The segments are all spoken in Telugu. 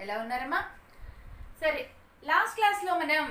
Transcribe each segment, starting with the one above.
ఎలా ఉన్నారమ్మా సరే లాస్ట్ క్లాస్లో మనం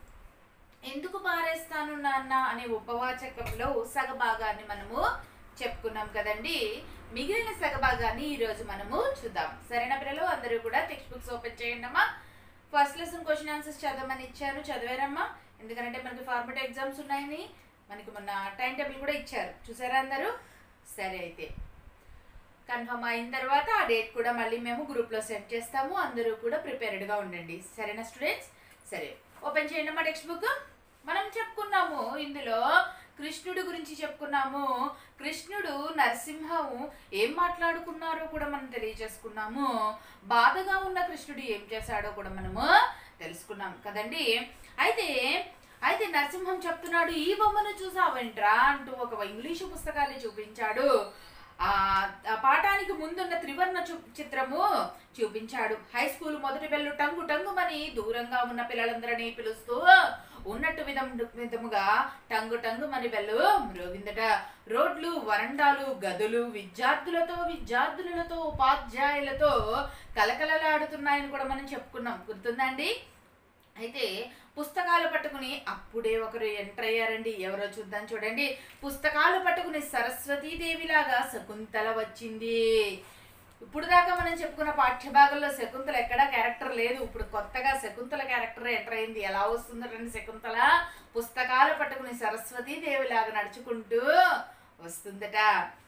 ఎందుకు పారేస్తాను నాన్న అనే ఉపవాచకంలో సగభాగాన్ని మనము చెప్పుకున్నాం కదండి మిగిలిన సగభాగాన్ని ఈరోజు మనము చూద్దాం సరేనా పిల్లలు అందరూ కూడా టెక్స్ట్ బుక్స్ ఓపెన్ చేయండి అమ్మా ఫస్ట్ లెసన్ క్వశ్చన్ ఆన్సర్స్ చదవమని ఇచ్చాను చదివారమ్మా ఎందుకంటే మనకి ఫార్మేట్ ఎగ్జామ్స్ ఉన్నాయని మనకి మొన్న టైం టేబుల్ కూడా ఇచ్చారు చూసారా అందరూ సరే అయితే కన్ఫర్మ్ అయిన తర్వాత ఆ డేట్ కూడా మళ్ళీ మేము గ్రూప్లో సెండ్ చేస్తాము అందరూ కూడా ప్రిపేర్డ్గా ఉండండి సరేనా స్టూడెంట్స్ సరే ఓపెన్ చేయండి మా టెక్స్ట్ బుక్ మనం చెప్పుకున్నాము ఇందులో కృష్ణుడి గురించి చెప్పుకున్నాము కృష్ణుడు నరసింహం ఏం మాట్లాడుకున్నారో కూడా మనం తెలియజేసుకున్నాము బాధగా ఉన్న కృష్ణుడు ఏం చేశాడో కూడా మనము తెలుసుకున్నాం కదండి అయితే అయితే నరసింహం చెప్తున్నాడు ఈ బొమ్మను చూసావేంట్రా అంటూ ఒక ఇంగ్లీషు పుస్తకాన్ని చూపించాడు ఆ ఆ పాఠానికి ముందున్న త్రివర్ణ చు- చిత్రము చూపించాడు హై స్కూల్ మొదటి బెల్లు టంగు టంగుమని దూరంగా ఉన్న పిల్లలందరినీ పిలుస్తూ ఉన్నట్టు విధం విధముగా టంగు టంగు మని బెల్లు మ్రోగిందట రోడ్లు వరండాలు గదులు విద్యార్థులతో విద్యార్థులతో ఉపాధ్యాయులతో కలకలలాడుతున్నాయని కూడా మనం చెప్పుకున్నాం గుర్తుందండి అయితే పుస్తకాలు పట్టుకుని అప్పుడే ఒకరు ఎంటర్ అయ్యారండి ఎవరో చూద్దాం చూడండి పుస్తకాలు పట్టుకుని సరస్వతీదేవిలాగా శకుంతల వచ్చింది ఇప్పుడు దాకా మనం చెప్పుకున్న పాఠ్యభాగంలో శకుంతల ఎక్కడా క్యారెక్టర్ లేదు ఇప్పుడు కొత్తగా శకుంతల క్యారెక్టర్ ఎంటర్ అయింది ఎలా వస్తుందో రండి శకుంతల పుస్తకాలు పట్టుకుని సరస్వతీదేవిలాగా నడుచుకుంటూ వస్తుందట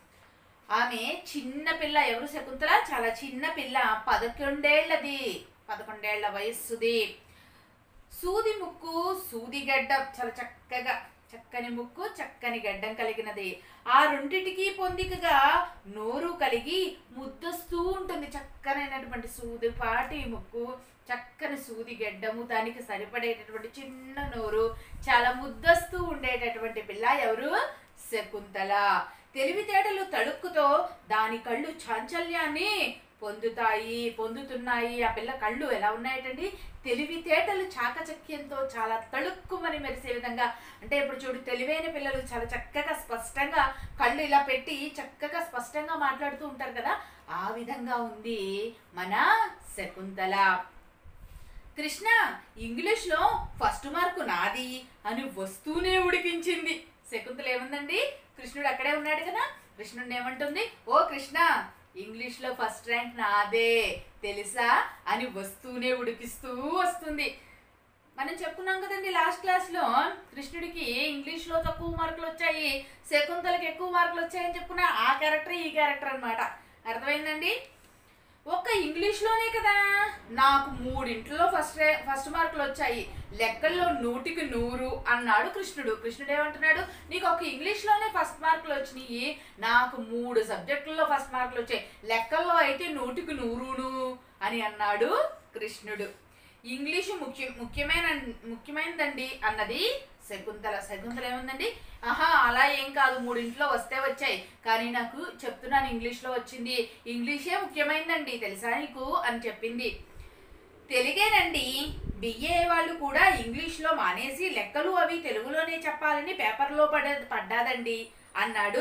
ఆమె చిన్న పిల్ల ఎవరు శకుంతల చాలా చిన్న పిల్ల పదకొండేళ్లది పదకొండేళ్ల వయస్సుది సూది ముక్కు సూది గడ్డం చాలా చక్కగా చక్కని ముక్కు చక్కని గడ్డం కలిగినది ఆ రెండిటికి పొందికగా నోరు కలిగి ముద్దస్తూ ఉంటుంది చక్కనైనటువంటి సూదిపాటి ముక్కు చక్కని సూది గడ్డము దానికి సరిపడేటటువంటి చిన్న నోరు చాలా ముద్దస్తూ ఉండేటటువంటి పిల్ల ఎవరు శకుంతల తెలివితేటలు తడుక్కుతో దాని కళ్ళు చాంచల్యాన్ని పొందుతాయి పొందుతున్నాయి ఆ పిల్ల కళ్ళు ఎలా ఉన్నాయటండి తెలివితేటలు చాకచక్యంతో చాలా తళుక్కుమని మెరిసే విధంగా అంటే ఇప్పుడు చూడు తెలివైన పిల్లలు చాలా చక్కగా స్పష్టంగా కళ్ళు ఇలా పెట్టి చక్కగా స్పష్టంగా మాట్లాడుతూ ఉంటారు కదా ఆ విధంగా ఉంది మన శకుంతల కృష్ణ ఇంగ్లీష్లో ఫస్ట్ మార్కు నాది అని వస్తూనే ఉడికించింది శకుంతల ఏముందండి కృష్ణుడు అక్కడే ఉన్నాడు కదా కృష్ణుడిని ఏమంటుంది ఓ కృష్ణ ఇంగ్లీష్లో ఫస్ట్ ర్యాంక్ నాదే తెలుసా అని వస్తూనే ఉడికిస్తూ వస్తుంది మనం చెప్పుకున్నాం కదండి లాస్ట్ క్లాస్లో కృష్ణుడికి ఇంగ్లీష్లో తక్కువ మార్కులు వచ్చాయి శకుంతలకి ఎక్కువ మార్కులు వచ్చాయని చెప్పుకున్న ఆ క్యారెక్టర్ ఈ క్యారెక్టర్ అన్నమాట అర్థమైందండి ఒక్క ఇంగ్లీష్లోనే కదా నాకు మూడింట్లో ఫస్ట్ రే- ఫస్ట్ మార్కులు వచ్చాయి లెక్కల్లో నూటికి నూరు అన్నాడు కృష్ణుడు కృష్ణుడు ఏమంటున్నాడు నీకు ఒక ఇంగ్లీష్లోనే ఫస్ట్ మార్కులు వచ్చినాయి నాకు మూడు సబ్జెక్టుల్లో ఫస్ట్ మార్కులు వచ్చాయి లెక్కల్లో అయితే నూటికి నూరును అని అన్నాడు కృష్ణుడు ఇంగ్లీషు ముఖ్య ముఖ్యమైన ముఖ్యమైనదండి అన్నది శకుంతల శకుంతల ఏముందండి ఆహా అలా ఏం కాదు మూడింట్లో వస్తే వచ్చాయి కానీ నాకు చెప్తున్నాను ఇంగ్లీష్లో వచ్చింది ఇంగ్లీషే ముఖ్యమైనదండి తెలుసా నీకు అని చెప్పింది తెలుగేనండి బిఏ వాళ్ళు కూడా ఇంగ్లీష్లో మానేసి లెక్కలు అవి తెలుగులోనే చెప్పాలని పేపర్లో పడ పడ్డాదండి అన్నాడు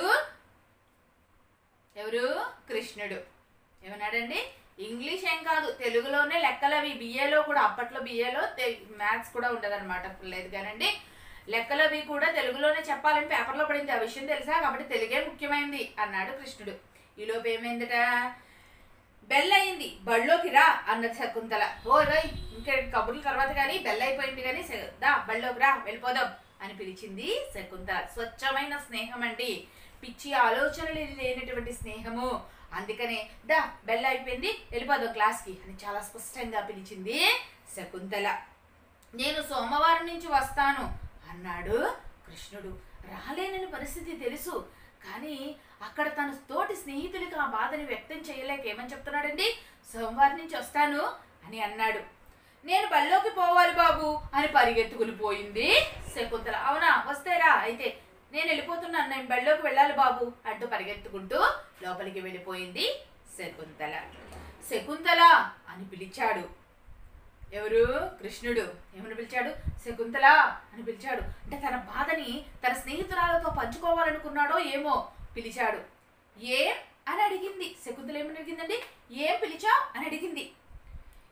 ఎవరు కృష్ణుడు ఏమన్నాడండి ఇంగ్లీష్ ఏం కాదు తెలుగులోనే లెక్కలు అవి బిఏలో కూడా అప్పట్లో బిఏలో మ్యాథ్స్ కూడా ఉండదన్నమాట ఇప్పుడు లేదు కానండి లెక్కలు అవి కూడా తెలుగులోనే చెప్పాలని పేపర్లో పడింది ఆ విషయం తెలుసా కాబట్టి తెలుగే ముఖ్యమైనది అన్నాడు కృష్ణుడు ఈలోపు ఏమైందట బెల్ అయింది బళ్ళోకి రా అన్నది శకుంతల ఓ రోయ్ ఇంకా కబుర్ల తర్వాత కానీ బెల్ అయిపోయింది కానీ స- దా బళ్ళోకి రా వెళ్ళిపోదాం అని పిలిచింది శకుంతల స్వచ్ఛమైన స్నేహం అండి పిచ్చి ఆలోచనలు లేనటువంటి స్నేహము అందుకనే దా బెల్ అయిపోయింది వెళ్ళిపోదాం క్లాస్కి అని చాలా స్పష్టంగా పిలిచింది శకుంతల నేను సోమవారం నుంచి వస్తాను అన్నాడు కృష్ణుడు రాలేనని పరిస్థితి తెలుసు కానీ అక్కడ తన తోటి స్నేహితులకి ఆ బాధని వ్యక్తం చేయలేక ఏమని చెప్తున్నాడండి సోమవారం నుంచి వస్తాను అని అన్నాడు నేను బల్లోకి పోవాలి బాబు అని పరిగెత్తుకుని పోయింది శకుంతల అవునా వస్తేరా అయితే నేను వెళ్ళిపోతున్నాను నేను బళ్ళోకి వెళ్ళాలి బాబు అంటూ పరిగెత్తుకుంటూ లోపలికి వెళ్ళిపోయింది శకుంతల శకుంతల అని పిలిచాడు ఎవరు కృష్ణుడు ఏమని పిలిచాడు శకుంతల అని పిలిచాడు అంటే తన బాధని తన స్నేహితురాలతో పంచుకోవాలనుకున్నాడో ఏమో పిలిచాడు ఏం అని అడిగింది శకుంతల ఏమని అడిగిందండి ఏం పిలిచావు అని అడిగింది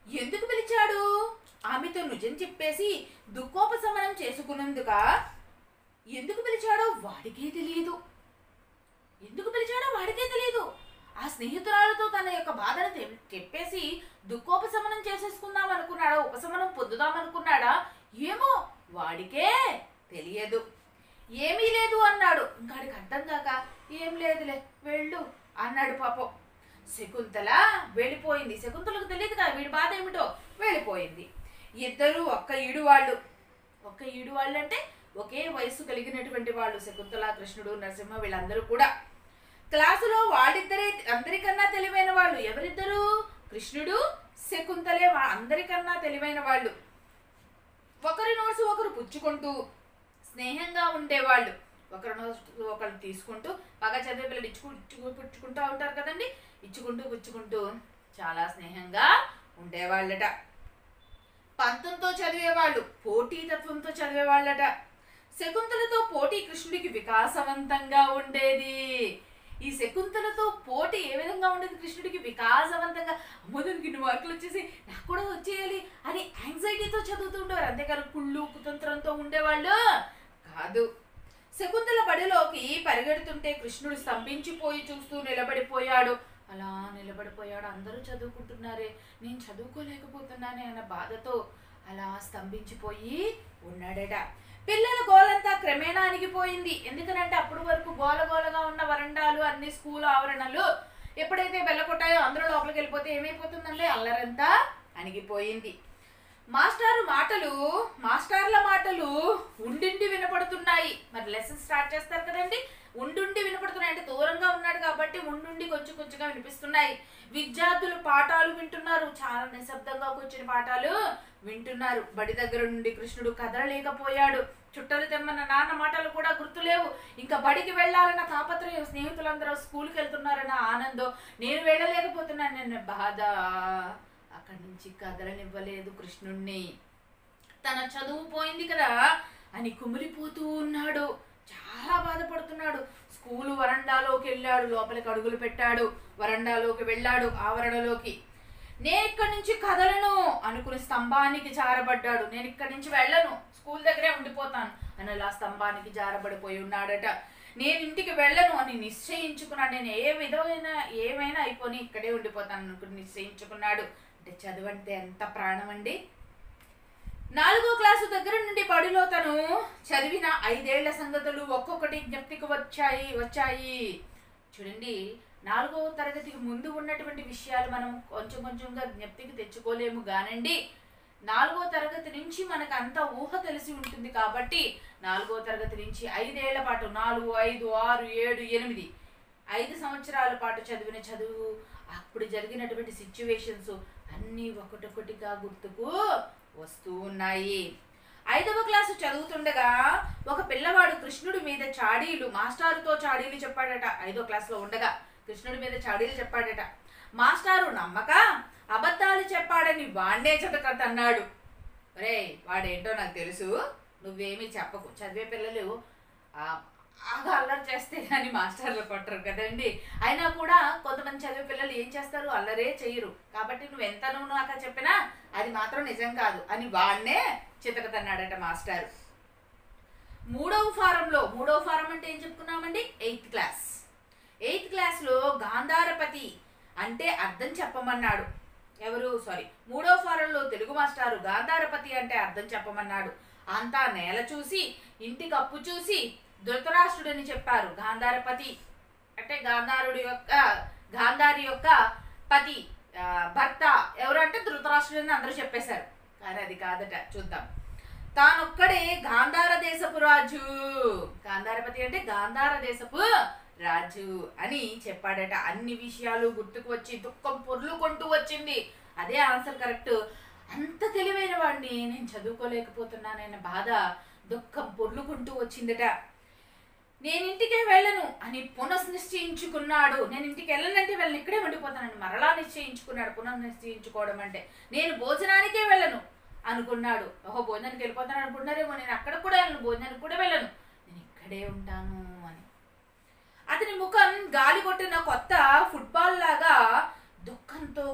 ఎందుకు పిలిచాడు ఆమెతో నిజం చెప్పేసి దుఃఖోపశమనం చేసుకున్నందుక ఎందుకు పిలిచాడో వాడికే తెలియదు ఎందుకు పిలిచాడో వాడికే తెలియదు ఆ స్నేహితురాలతో తన యొక్క బాధను తె- చెప్పేసి దుఃఖోపశమనం చేసేసుకుందాం అనుకున్నాడా ఉపశమనం పొందుదాం అనుకున్నాడా ఏమో వాడికే తెలియదు ఏమీ లేదు అన్నాడు ఇంకాడికి అర్థం కాక ఏం లేదులే వెళ్ళు అన్నాడు పాపం శకుంతల వెళ్ళిపోయింది శకుంతలకు తెలియదు కదా వీడి బాధ ఏమిటో వెళ్ళిపోయింది ఇద్దరు ఒక్క ఈడు వాళ్ళు ఒక్క ఈడు వాళ్ళు అంటే ఒకే వయసు కలిగినటువంటి వాళ్ళు శకుంతల కృష్ణుడు నరసింహ వీళ్ళందరూ కూడా క్లాసులో వాళ్ళిద్దరే అందరికన్నా తెలివైన వాళ్ళు ఎవరిద్దరు కృష్ణుడు శకుంతలే వా- అందరికన్నా తెలివైన వాళ్ళు ఒకరి నోట్స్ ఒకరు పుచ్చుకుంటూ స్నేహంగా ఉండేవాళ్ళు ఒకరి నోట్స్ ఒకరు తీసుకుంటూ బాగా చదివే పిల్లలు ఇచ్చుకు ఇచ్చుకు పుచ్చుకుంటూ ఉంటారు కదండి ఇచ్చుకుంటూ పుచ్చుకుంటూ చాలా స్నేహంగా ఉండేవాళ్ళట పంతంతో చదివేవాళ్ళు పోటీతత్వంతో చదివేవాళ్ళట శకుంతలతో పోటీ కృష్ణుడికి వికాసవంతంగా ఉండేది ఈ శకుంతలతో పోటీ ఏ విధంగా ఉండేది కృష్ణుడికి వికాసవంతంగా అమ్మో దానికి ఇన్ని మార్కులు వచ్చేసి నాకు కూడా వచ్చేయాలి అని యాంగ్జైటీతో చదువుతుండేవారు అంతేకాదు కుళ్ళు కుతంత్రంతో ఉండేవాళ్ళు కాదు శకుంతల బడిలోకి పరిగెడుతుంటే కృష్ణుడు స్తంభించిపోయి చూస్తూ నిలబడిపోయాడు అలా నిలబడిపోయాడు అందరూ చదువుకుంటున్నారే నేను చదువుకోలేకపోతున్నానే అన్న బాధతో అలా స్తంభించిపోయి ఉన్నాడట పిల్లల గోలంతా క్రమేణా అణిగిపోయింది ఎందుకనంటే అప్పటి వరకు గోల గోలగా ఉన్న వరండాలు అన్ని స్కూల్ ఆవరణలు ఎప్పుడైతే బెల్లకొట్టాయో అందరూ లోపలికి వెళ్ళిపోతే ఏమైపోతుందంటే అల్లరంతా అణిగిపోయింది మాస్టారు మాటలు మాస్టార్ల మాటలు ఉండిండి వినపడుతున్నాయి మరి లెసన్ స్టార్ట్ చేస్తారు కదండి ఉండుండి వినపడుతున్నాయి అంటే దూరంగా ఉన్నాడు కాబట్టి ఉండుండి కొంచెం కొంచెంగా వినిపిస్తున్నాయి విద్యార్థులు పాఠాలు వింటున్నారు చాలా నిశ్శబ్దంగా కూర్చుని పాఠాలు వింటున్నారు బడి దగ్గర నుండి కృష్ణుడు కదలలేకపోయాడు చుట్టలు తెమ్మన్న నాన్న మాటలు కూడా గుర్తులేవు ఇంకా బడికి వెళ్ళాలన్న తాపత్రయం స్నేహితులందరూ స్కూల్కి వెళ్తున్నారన్న ఆనందం నేను వెళ్ళలేకపోతున్నాను నేను బాధ అక్కడి నుంచి కదలనివ్వలేదు కృష్ణుణ్ణి తన చదువు పోయింది కదా అని కుమిలిపోతూ ఉన్నాడు చాలా బాధపడుతున్నాడు స్కూలు వరండాలోకి వెళ్ళాడు లోపలికి అడుగులు పెట్టాడు వరండాలోకి వెళ్ళాడు ఆవరణలోకి నేను ఇక్కడి నుంచి కదలను అనుకుని స్తంభానికి జారబడ్డాడు నేను ఇక్కడి నుంచి వెళ్ళను స్కూల్ దగ్గరే ఉండిపోతాను అని అలా స్తంభానికి జారబడిపోయి ఉన్నాడట నేను ఇంటికి వెళ్ళను అని నిశ్చయించుకున్నాడు నేను ఏ విధమైన ఏమైనా అయిపోయి ఇక్కడే ఉండిపోతాను అనుకుని నిశ్చయించుకున్నాడు అంటే చదువు అంటే ఎంత ప్రాణం అండి నాలుగో క్లాసు దగ్గర నుండి బడిలో తను చదివిన ఐదేళ్ల సంగతులు ఒక్కొక్కటి జ్ఞప్తికి వచ్చాయి వచ్చాయి చూడండి నాలుగో తరగతికి ముందు ఉన్నటువంటి విషయాలు మనం కొంచెం కొంచెంగా జ్ఞప్తికి తెచ్చుకోలేము గానండి నాలుగో తరగతి నుంచి మనకు అంత ఊహ తెలిసి ఉంటుంది కాబట్టి నాలుగో తరగతి నుంచి ఐదేళ్ల పాటు నాలుగు ఐదు ఆరు ఏడు ఎనిమిది ఐదు సంవత్సరాల పాటు చదివిన చదువు అప్పుడు జరిగినటువంటి సిచ్యువేషన్స్ అన్నీ ఒకటొకటిగా గుర్తుకు వస్తూ ఉన్నాయి ఐదవ క్లాసు చదువుతుండగా ఒక పిల్లవాడు కృష్ణుడి మీద చాడీలు మాస్టారుతో చాడీలు చెప్పాడట ఐదో క్లాస్లో ఉండగా కృష్ణుడి మీద చాడీలు చెప్పాడట మాస్టారు నమ్మక అబద్ధాలు చెప్పాడని వాణ్ణే చెతకతన్నాడు రే వాడేంటో నాకు తెలుసు నువ్వేమీ చెప్పకు చదివే పిల్లలు ఆ, బాగా అల్లరి చేస్తే కానీ మాస్టర్లు కొట్టరు కదండి అయినా కూడా కొంతమంది చదివే పిల్లలు ఏం చేస్తారు అల్లరే చెయ్యరు కాబట్టి నువ్వు ఎంత నువ్వు నాకు చెప్పినా అది మాత్రం నిజం కాదు అని వాడినే చితకతన్నాడట మాస్టర్ మూడవ ఫారంలో మూడవ ఫారం అంటే ఏం చెప్పుకున్నామండి ఎయిత్ క్లాస్ ఎయిత్ క్లాస్లో గాంధారపతి అంటే అర్థం చెప్పమన్నాడు ఎవరు సారీ మూడో ఫారంలో తెలుగు మాస్టారు గాంధారపతి అంటే అర్థం చెప్పమన్నాడు అంతా నేల చూసి ఇంటి కప్పు చూసి ధృతరాష్ట్రుడని చెప్పారు గాంధారపతి అంటే గాంధారుడి యొక్క గాంధారి యొక్క పతి ఆ, భర్త ఎవరు అంటే ధృతరాష్ట్రుడని అందరూ చెప్పేశారు కానీ అది కాదట చూద్దాం తానొక్కడే గాంధార దేశపు రాజు గాంధారపతి అంటే గాంధార దేశపు రాజు అని చెప్పాడట అన్ని విషయాలు గుర్తుకు వచ్చి దుఃఖం పొర్లుకొంటూ వచ్చింది అదే ఆన్సర్ కరెక్ట్ అంత తెలివైన వాడిని నేను చదువుకోలేకపోతున్నానన్న బాధ దుఃఖం పొర్లుకుంటూ వచ్చిందట నేను ఇంటికే వెళ్ళను అని పునఃనిశ్చయించుకున్నాడు నేను ఇంటికి వెళ్ళనంటే వెళ్ళను ఇక్కడే ఉండిపోతానని మరలా నిశ్చయించుకున్నాడు పునఃనిశ్చయించుకోవడం అంటే నేను భోజనానికే వెళ్ళను అనుకున్నాడు ఓహో భోజనానికి వెళ్ళిపోతాను అనుకున్నారేమో నేను అక్కడ కూడా వెళ్ళను భోజనానికి కూడా వెళ్ళను నేను ఇక్కడే ఉంటాను అని అతని ముఖం గాలి కొట్టిన కొత్త ఫుట్బాల్ లాగా దుఃఖంతో పొంగి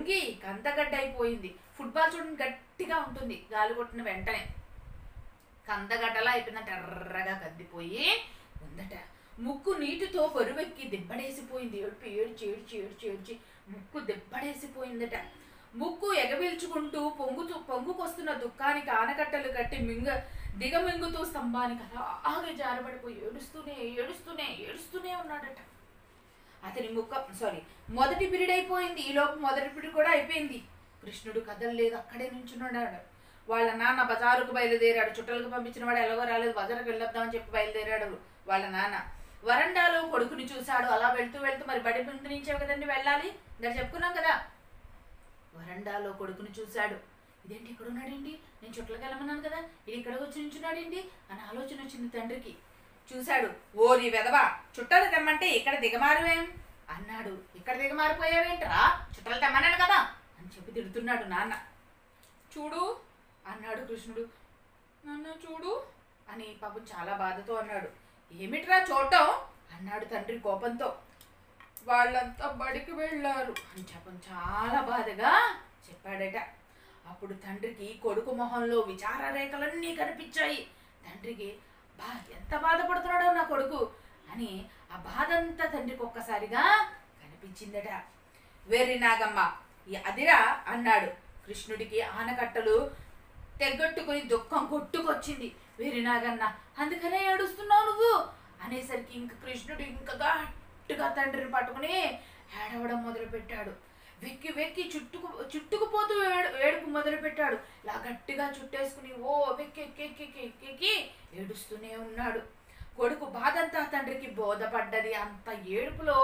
పొంగి కందగడ్డ అయిపోయింది ఫుట్బాల్ చూడండి గట్టిగా ఉంటుంది గాలి కొట్టిన వెంటనే కందగడ్డలా అయిపోయిందంట ఎర్రగా కద్దిపోయి ఉందట ముక్కు నీటితో బరువెక్కి దెబ్బడేసిపోయింది ఏడుపు ఏడ్చి ఏడ్చి ఏడ్చి ఏడ్చి ముక్కు దెబ్బడేసిపోయిందట ముక్కు ఎగబీల్చుకుంటూ పొంగుతూ పొంగుకొస్తున్న దుఃఖానికి ఆనకట్టలు కట్టి మింగ దిగమింగుతూ స్తంభానికి అలాగే జారబడిపోయి ఏడుస్తూనే ఏడుస్తూనే ఏడుస్తూనే ఉన్నాడట అతని ముఖం సారీ మొదటి పిరియడ్ అయిపోయింది ఈ లోపు మొదటి పిరియడ్ కూడా అయిపోయింది కృష్ణుడు కదలలేదు అక్కడే నుంచున్నాడు వాళ్ళ నాన్న బజారుకు బయలుదేరాడు చుట్టలకు పంపించిన వాడు ఎలాగో రాలేదు బజారుకు వెళ్ళొద్దామని చెప్పి బయలుదేరాడు వాళ్ళ నాన్న వరండాలో కొడుకుని చూశాడు అలా వెళ్తూ వెళ్తూ మరి బడి ముందు నుంచే కదండి వెళ్ళాలి దాన్ని చెప్పుకున్నాం కదా వరండాలో కొడుకుని చూశాడు ఇదేంటి ఇక్కడ ఉన్నాడేంటి నేను చుట్టలకు వెళ్ళమన్నాను కదా ఇది ఇక్కడికి వచ్చి నించున్నాడేంటి అని ఆలోచన వచ్చింది తండ్రికి చూశాడు ఓరి వెదవా చుట్టాలు తెమ్మంటే ఇక్కడ దిగమారువేం అన్నాడు ఇక్కడ దిగమారిపోయావేంట్రా చుట్టాలు తెమ్మన్నాడు కదా అని చెప్పి తిడుతున్నాడు నాన్న చూడు అన్నాడు కృష్ణుడు నాన్న చూడు అని పాపం చాలా బాధతో అన్నాడు ఏమిట్రా చూడటం అన్నాడు తండ్రి కోపంతో వాళ్ళంతా బడికి వెళ్ళారు అని చెప్పం చాలా బాధగా చెప్పాడట అప్పుడు తండ్రికి కొడుకు మొహంలో విచార రేఖలన్నీ కనిపించాయి తండ్రికి బా ఎంత బాధపడుతున్నాడో నా కొడుకు అని ఆ బాధ అంతా తండ్రికి ఒక్కసారిగా కనిపించిందట వెర్రి నాగమ్మ ఈ అదిరా అన్నాడు కృష్ణుడికి ఆనకట్టలు తెగొట్టుకుని దుఃఖం కొట్టుకొచ్చింది వెర్రి నాగన్న అందుకనే ఏడుస్తున్నావు నువ్వు అనేసరికి ఇంక కృష్ణుడు ఇంకా గట్టిగా తండ్రిని పట్టుకుని ఏడవడం మొదలుపెట్టాడు వెక్కి వెక్కి చుట్టుకు చుట్టుకుపోతూ ఏడు ఏడుపు మొదలుపెట్టాడు ఇలా గట్టిగా చుట్టేసుకుని ఓ వెక్కి ఎక్కి ఎక్కి ఎక్కి ఎక్కి ఎక్కి ఏడుస్తూనే ఉన్నాడు కొడుకు బాధంతా తండ్రికి బోధపడ్డది అంత ఏడుపులో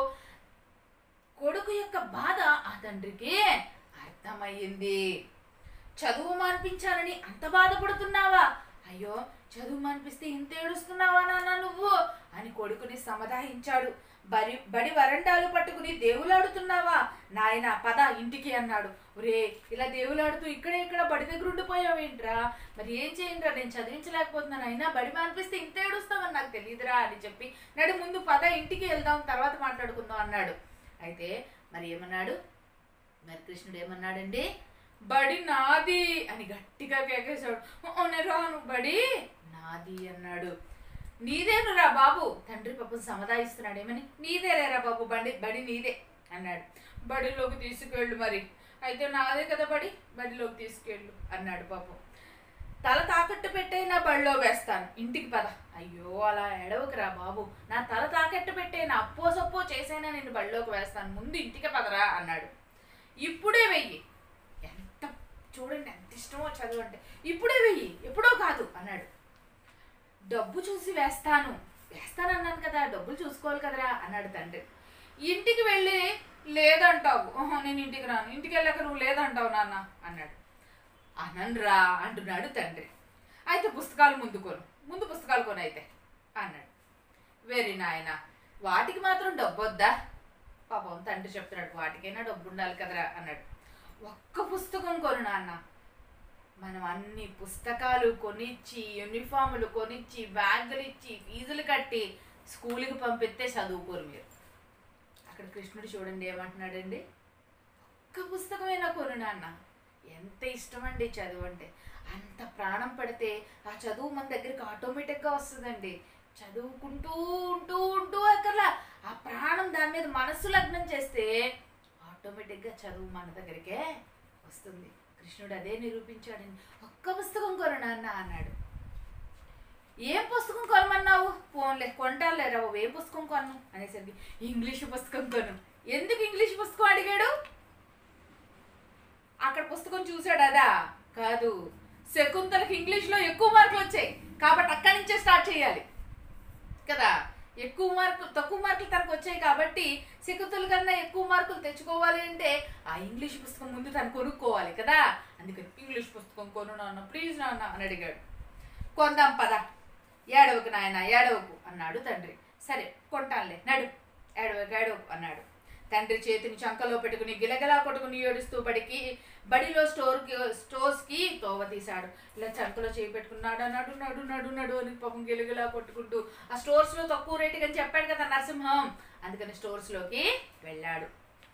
కొడుకు యొక్క బాధ ఆ తండ్రికి అర్థమయ్యింది చదువు మాన్పించాలని అంత బాధపడుతున్నావా అయ్యో చదువు మాన్పిస్తే ఇంత ఏడుస్తున్నావా నాన్న నువ్వు అని కొడుకుని సమాధాయించాడు బరి బడి వరండాలు పట్టుకుని దేవులాడుతున్నావా నాయన పద ఇంటికి అన్నాడు ఒరే ఇలా దేవులాడుతూ ఇక్కడే ఇక్కడ బడి దగ్గర ఉండిపోయావేంట్రా మరి ఏం చేయండిరా నేను చదివించలేకపోతున్నాను అయినా బడి మాన్పిస్తే ఇంత ఏడుస్తావని నాకు తెలియదురా అని చెప్పి నాడు ముందు పద ఇంటికి వెళ్దాం తర్వాత మాట్లాడుకుందాం అన్నాడు అయితే మరి ఏమన్నాడు మరి కృష్ణుడు ఏమన్నాడండి బడి నాది అని గట్టిగా కేకేశాడు "ఓ, నేను రాను బడి నాది అన్నాడు నీదేనురా బాబు తండ్రి పాపం సమాధాయిస్తున్నాడు ఏమని నీదేలేరా బాబు బండి బడి నీదే అన్నాడు బడిలోకి తీసుకెళ్ళు మరి అయితే నాదే కదా బడి బడిలోకి తీసుకెళ్ళు అన్నాడు పాపం తల తాకట్టు పెట్టైనా బడిలో వేస్తాను ఇంటికి పద అయ్యో అలా ఎడవకురా బాబు నా తల తాకట్టు పెట్టైనా అప్పో సప్పో చేసైనా నేను బడిలోకి వేస్తాను ముందు ఇంటికి పదరా అన్నాడు ఇప్పుడే వెయ్యి ఎంత చూడండి ఎంత ఇష్టమో చదువు అంటే ఇప్పుడే వెయ్యి ఎప్పుడో కాదు అన్నాడు డబ్బు చూసి వేస్తాను వేస్తాను అన్నాను కదా డబ్బులు చూసుకోవాలి కదరా అన్నాడు తండ్రి ఇంటికి వెళ్ళి లేదంటావు "ఆహా, నేను ఇంటికి రాను ఇంటికి వెళ్ళాక నువ్వు లేదంటావు నాన్న అన్నాడు అనన్రా అంటున్నాడు తండ్రి అయితే పుస్తకాలు ముందు కొను ముందు పుస్తకాలు కొని అయితే అన్నాడు వెరీ నాయన వాటికి మాత్రం డబ్బు వద్దా పాపం తండ్రి చెప్తున్నాడు వాటికైనా డబ్బు ఉండాలి కదరా అన్నాడు ఒక్క పుస్తకం కొను నాన్న మనం అన్ని పుస్తకాలు కొనిచ్చి యూనిఫాములు కొనిచ్చి బ్యాగులు ఇచ్చి ఫీజులు కట్టి స్కూల్కి పంపిస్తే చదువుకోరు మీరు అక్కడ కృష్ణుడు చూడండి ఏమంటున్నాడండి ఒక్క పుస్తకమైనా కొను నాన్న ఎంత ఇష్టం అండి చదువు అంటే అంత ప్రాణం పడితే ఆ చదువు మన దగ్గరికి ఆటోమేటిక్గా వస్తుందండి చదువుకుంటూ ఉంటూ ఉంటూ అక్కర్లా ఆ ప్రాణం దాని మీద మనస్సు లగ్నం చేస్తే ఆటోమేటిక్గా చదువు మన దగ్గరికే వస్తుంది కృష్ణుడు అదే నిరూపించాడండి ఒక్క పుస్తకం కొను నాన్న అన్నాడు ఏం పుస్తకం కొనమన్నావు ఫోన్లే కొంటాలేరా బాబు ఏ పుస్తకం కొను అనేసరికి ఇంగ్లీష్ పుస్తకం కొను ఎందుకు ఇంగ్లీష్ పుస్తకం అడిగాడు అక్కడ పుస్తకం చూశాడు అదా కాదు శకుంతలకి ఇంగ్లీష్లో ఎక్కువ మార్కులు వచ్చాయి కాబట్టి అక్కడి నుంచే స్టార్ట్ చేయాలి కదా ఎక్కువ మార్కులు తక్కువ మార్కులు తనకు వచ్చాయి కాబట్టి శకుంతల కన్నా ఎక్కువ మార్కులు తెచ్చుకోవాలి అంటే ఆ ఇంగ్లీష్ పుస్తకం ముందు తను కొనుక్కోవాలి కదా అందుకని ఇంగ్లీష్ పుస్తకం కొను నాన్న ప్లీజ్ నాన్న అని అడిగాడు కొందాం పద ఏడవకు నాయన ఏడవకు అన్నాడు తండ్రి సరే కొంటానులే నడు ఏడవకు ఏడవకు అన్నాడు తండ్రి చేతిని చంకలో పెట్టుకుని గిలగిలా కొట్టుకుని ఏడుస్తూ బడికి బడిలో స్టోర్కి స్టోర్స్కి తోవ తీశాడు ఇలా చంకలో చేయి పెట్టుకున్నాడు నడు నడు నడు నడు అని పాపం గిలగిలా కొట్టుకుంటూ ఆ స్టోర్స్లో తక్కువ రేటుకి అని చెప్పాడు కదా నరసింహం అందుకని స్టోర్స్లోకి వెళ్ళాడు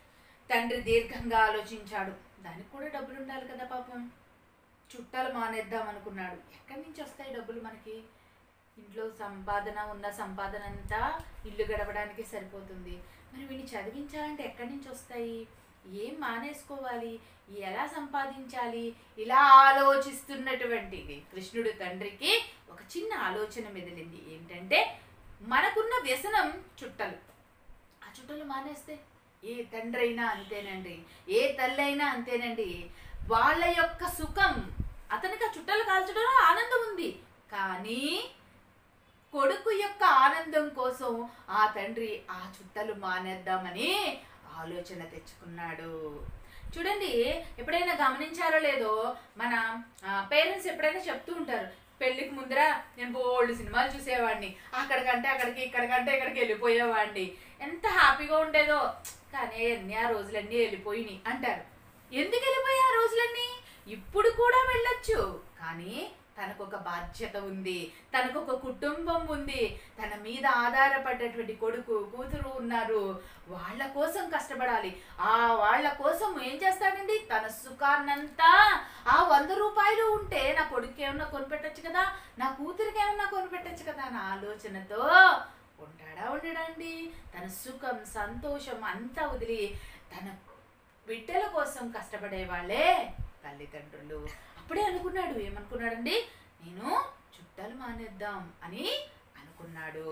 తండ్రి దీర్ఘంగా ఆలోచించాడు దానికి కూడా డబ్బులు ఉండాలి కదా పాపం చుట్టాలు మానేద్దాం అనుకున్నాడు ఎక్కడి నుంచి వస్తాయి డబ్బులు మనకి ఇంట్లో సంపాదన ఉన్న సంపాదన అంతా ఇల్లు గడవడానికి సరిపోతుంది మరి వీడిని చదివించాలంటే ఎక్కడి నుంచి వస్తాయి ఏం మానేసుకోవాలి ఎలా సంపాదించాలి ఇలా ఆలోచిస్తున్నటువంటి కృష్ణుడు తండ్రికి ఒక చిన్న ఆలోచన మెదిలింది ఏంటంటే మనకున్న వ్యసనం చుట్టలు ఆ చుట్టలు మానేస్తే ఏ తండ్రి అయినా అంతేనండి ఏ తల్లి అయినా అంతేనండి వాళ్ళ యొక్క సుఖం అతనికి ఆ చుట్టలు కాల్చడంలో ఆనందం ఉంది కానీ కొడుకు యొక్క ఆనందం కోసం ఆ తండ్రి ఆ చుట్టలు మానేద్దామని ఆలోచన తెచ్చుకున్నాడు చూడండి ఎప్పుడైనా గమనించారో లేదో మన పేరెంట్స్ ఎప్పుడైనా చెప్తూ ఉంటారు పెళ్ళికి ముందర నేను బోల్డ్ సినిమాలు చూసేవాడిని అక్కడికంటే అక్కడికి ఇక్కడికంటే ఇక్కడికి వెళ్ళిపోయేవాడిని ఎంత హ్యాపీగా ఉండేదో కానీ అన్ని ఆ రోజులన్నీ వెళ్ళిపోయినాయి అంటారు ఎందుకు వెళ్ళిపోయి ఆ రోజులన్నీ ఇప్పుడు కూడా వెళ్ళొచ్చు కానీ తనకు ఒక బాధ్యత ఉంది తనకు ఒక కుటుంబం ఉంది తన మీద ఆధారపడ్డటువంటి కొడుకు కూతురు ఉన్నారు వాళ్ళ కోసం కష్టపడాలి ఆ వాళ్ళ కోసం ఏం చేస్తాడండి తన సుఖాన్నంతా ఆ వంద రూపాయలు ఉంటే నా కొడుకు ఏమన్నా కొనిపెట్టచ్చు కదా నా కూతురికి ఏమన్నా కొనిపెట్టచ్చు కదా అన్న ఆలోచనతో ఉంటాడా ఉండడండి తన సుఖం సంతోషం అంతా వదిలి తన బిడ్డల కోసం కష్టపడే వాళ్ళే తల్లిదండ్రులు అప్పుడే అనుకున్నాడు ఏమనుకున్నాడండి నేను చుట్టాలు మానేద్దాం అని అనుకున్నాడు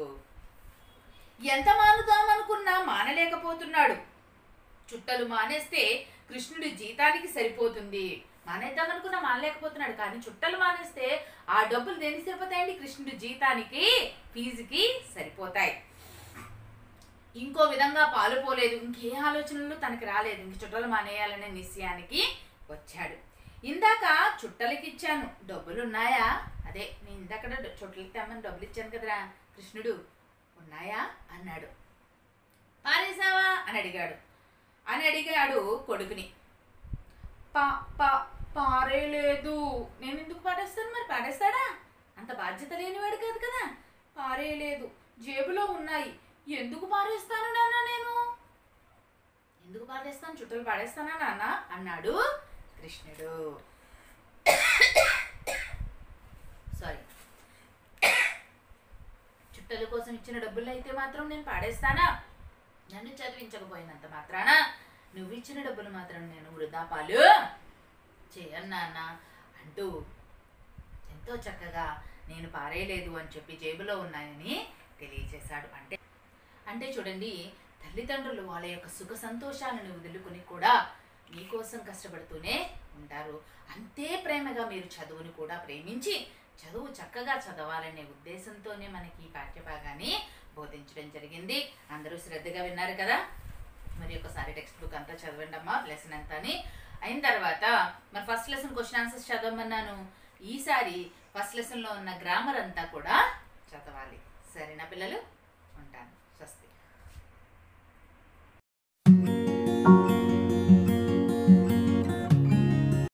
ఎంత మానుదాం అనుకున్నా మానలేకపోతున్నాడు చుట్టలు మానేస్తే కృష్ణుడి జీతానికి సరిపోతుంది మానేద్దాం అనుకున్నా మానలేకపోతున్నాడు కానీ చుట్టలు మానేస్తే ఆ డబ్బులు దేనికి సరిపోతాయండి కృష్ణుడి జీతానికి ఫీజుకి సరిపోతాయి ఇంకో విధంగా పాలుపోలేదు ఇంకే ఆలోచనలు తనకి రాలేదు ఇంక చుట్టలు మానేయాలనే నిశ్చయానికి వచ్చాడు ఇందాక చుట్టలకి ఇచ్చాను డబ్బులు ఉన్నాయా అదే నేను ఇందాక చుట్టలకి తెమ్మని డబ్బులు ఇచ్చాను కదరా కృష్ణుడు ఉన్నాయా అన్నాడు పారేసావా అని అడిగాడు అని అడిగాడు కొడుకుని పా పా పారేయలేదు నేను ఎందుకు పారేస్తాను మరి పారేస్తాడా అంత బాధ్యత లేనివాడు కాదు కదా పారేయలేదు జేబులో ఉన్నాయి ఎందుకు పారేస్తాను నాన్న నేను ఎందుకు పారేస్తాను చుట్టలు పాడేస్తానా నాన్న అన్నాడు కృష్ణుడు సారీ చుట్టల కోసం ఇచ్చిన డబ్బులు అయితే మాత్రం నేను పాడేస్తానా నన్ను చదివించకపోయినంత మాత్రాన నువ్వు ఇచ్చిన డబ్బులు మాత్రం నేను వృధాపాలు చేయను నాన్న అంటూ ఎంతో చక్కగా నేను పారేయలేదు అని చెప్పి జేబులో ఉన్నాయని తెలియచేశాడు అంటే అంటే చూడండి తల్లిదండ్రులు వాళ్ళ యొక్క సుఖ సంతోషాలను వదులుకుని కూడా మీకోసం కష్టపడుతూనే ఉంటారు అంతే ప్రేమగా మీరు చదువుని కూడా ప్రేమించి చదువు చక్కగా చదవాలనే ఉద్దేశంతోనే మనకి ఈ పాఠ్యభాగాన్ని బోధించడం జరిగింది అందరూ శ్రద్ధగా విన్నారు కదా మరి ఒకసారి టెక్స్ట్ బుక్ అంతా చదవండి అమ్మా లెసన్ అంతా అని అయిన తర్వాత మరి ఫస్ట్ లెసన్ క్వశ్చన్ ఆన్సర్స్ చదవమన్నాను ఈసారి ఫస్ట్ లెసన్లో ఉన్న గ్రామర్ అంతా కూడా చదవాలి సరేనా పిల్లలు ఉంటాను స్వస్తి